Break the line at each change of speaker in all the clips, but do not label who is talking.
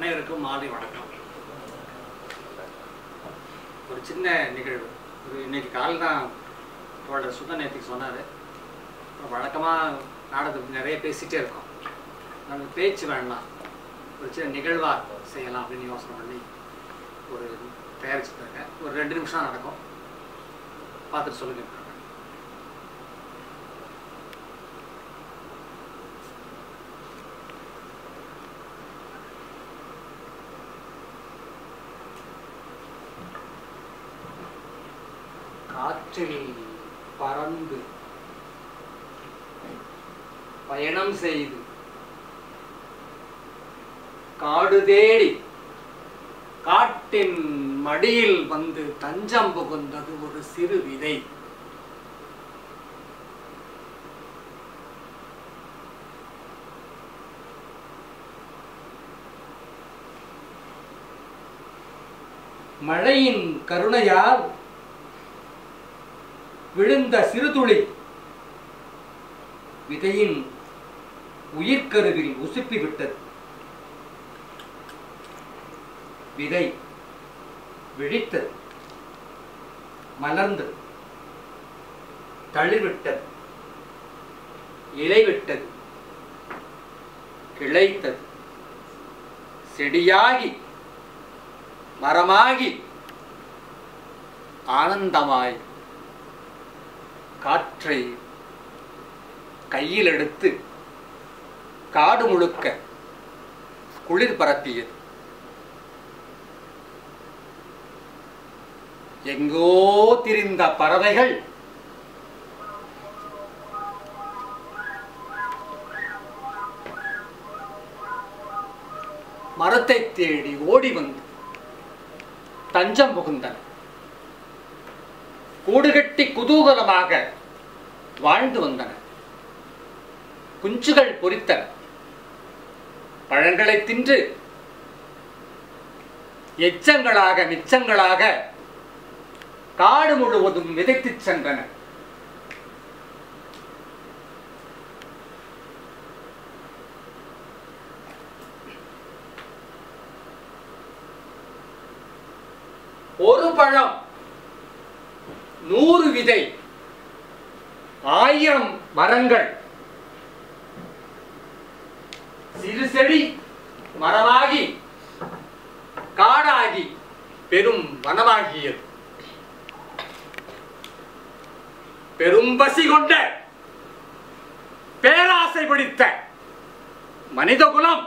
அனைவருக்கும் மாலை வணக்கம் ஒரு சின்ன நிகழ்வு ஒரு இன்னைக்கு காலையில் தான் தோழர் சுத நேற்றுக்கு சொன்னார் வழக்கமாக நாடகத்தை நிறைய பேசிகிட்டே இருக்கோம் நமக்கு பேச்சு வேண்டாம் ஒரு சின்ன நிகழ்வாக செய்யலாம் அப்படின்னு யோசனை பண்ணி ஒரு தயாரிச்சுருக்காங்க ஒரு ரெண்டு நிமிஷம் நடக்கும் பார்த்துட்டு சொல்லுங்க காற்றில் பறந்து பயணம் செய்து காடு தேடி காட்டின் மடியில் வந்து தஞ்சம் புகுந்தது ஒரு சிறு விதை மழையின் கருணையால் விழுந்த சிறுதுளி விதையின் உயிர்க்கருவில் உசுப்பி விட்டது விதை விழித்தது மலர்ந்தது தளிர்விட்டது இலைவிட்டது கிளைத்தது செடியாகி மரமாகி ஆனந்தமாய் காற்றை கையில் எடுத்து காடு முழுக்க குளிர் பரப்பியது எங்கோ திரிந்த பறவைகள் மரத்தை தேடி ஓடி வந்து தஞ்சம் புகுந்தன கூடுகட்டி குதூகலமாக வாழ்ந்து வந்தன குஞ்சுகள் பொரித்தன பழங்களை தின்று எச்சங்களாக மிச்சங்களாக காடு முழுவதும் விதைத்துச் சென்றன ஒரு பழம் நூறு விதை ஆயிரம் மரங்கள் சிறு செடி மரமாகி காடாகி பெரும் வனமாகியது பெரும் பசி கொண்ட பேராசை பிடித்த மனித குலம்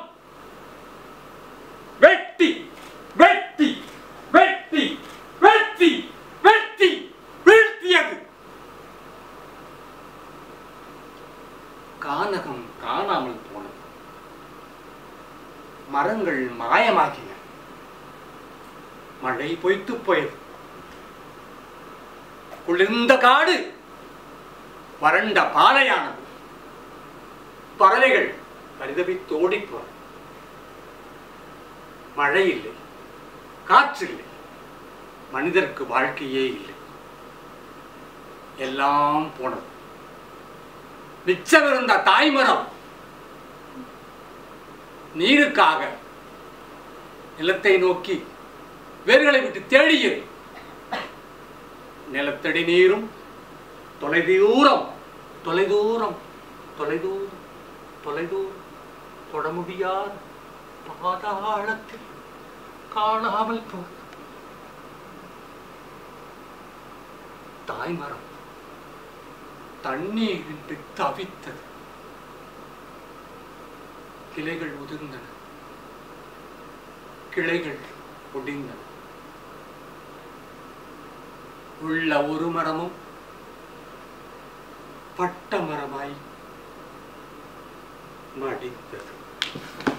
வெட்டி வெட்டி வெட்டி வெட்டி வெட்டி வீழ்த்தியது கானகம் காணாமல் போனது மரங்கள் மாயமாகின மழை பொய்த்து போயது குளிர்ந்த காடு வறண்ட பாலையானது பறவைகள் பரிதபித்து ஓடிப்போன மழை இல்லை காற்று இல்லை மனிதருக்கு வாழ்க்கையே இல்லை எல்லாம் போனது மிச்சமிருந்த தாய்மரம் நீருக்காக நிலத்தை நோக்கி வேர்களை விட்டு தேடியது நிலத்தடி நீரும் தொலைதூரம் தொலைதூரம் தொலைதூரம் தொலைதூரம் தொட முடியாத பாதாளத்தில் காணாமல் போ தாய்மரம் தண்ணீரின்றி தவித்தது கிளைகள் உதிர்ந்தன கிளைகள் ஒடிந்தன உள்ள ஒரு மரமும் பட்ட மரமாய் மடிந்தது